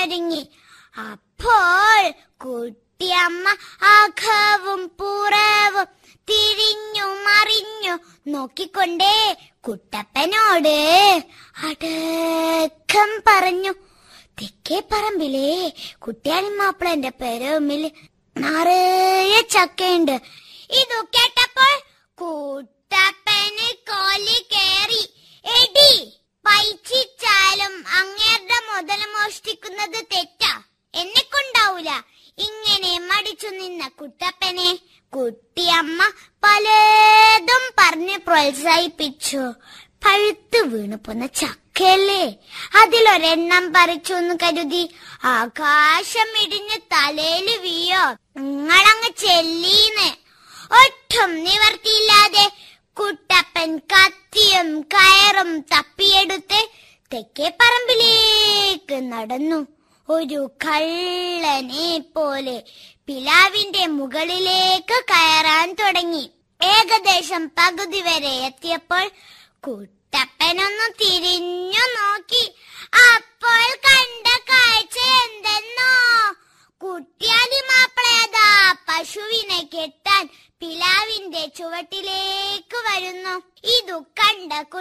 ഒരുങ്ങി അപ്പോൾ കുട്ടിയമ്മ അഖവും പുറവും തിരിഞ്ഞു മറിഞ്ഞു നോക്കിക്കൊണ്ടേ കുട്ടപ്പനോട് അടക്കം പറഞ്ഞു തെക്കേ പറമ്പിലേ കുട്ടിയാലി മാപ്പിളന്റെ പെരുമിൽ നിറയെ ചക്കയുണ്ട് ഇതു കേട്ടപ്പോൾ കുട്ടപ്പന് കോലി കേറി എടി പൈച്ചിച്ചാലും അങ്ങേരുടെ മുതൽ മോഷ്ടിക്കുന്നത് തെറ്റാ എന്നെ കൊണ്ടാവൂല ഇങ്ങനെ മടിച്ചു നിന്ന കുട്ടപ്പനെ കുട്ടിയമ്മ പലതും പറഞ്ഞ് പ്രോത്സാഹിപ്പിച്ചു പഴുത്ത് വീണു പോന്ന ചക്കയല്ലേ അതിലൊരെണ്ണം പറിച്ചു എന്ന് കരുതി ആകാശം ഇടിഞ്ഞ് തലയില് വീയോ നിങ്ങളങ്ങ് ചെല്ലീന്ന് ഒട്ടും നിവർത്തിയില്ലാതെ കുട്ടപ്പൻ കത്തിയും കയറും തപ്പിയെടുത്ത് തെക്കേ പറമ്പിലേക്ക് നടന്നു ഒരു കള്ളനെ പോലെ പിലാവിന്റെ മുകളിലേക്ക് കയറാൻ തുടങ്ങി ഏകദേശം പകുതി വരെ എത്തിയപ്പോൾ കുട്ടപ്പനൊന്നു തിരിഞ്ഞു നോക്കി അപ്പോൾ കണ്ട കാഴ്ച എന്തെന്നോ കുട്ടിയാലി മാപ്പിളയതാ പശുവിനെ കെട്ടാൻ പിലാവിന്റെ ചുവട്ടിലേക്ക് വരുന്നു ഇതു കണ്ട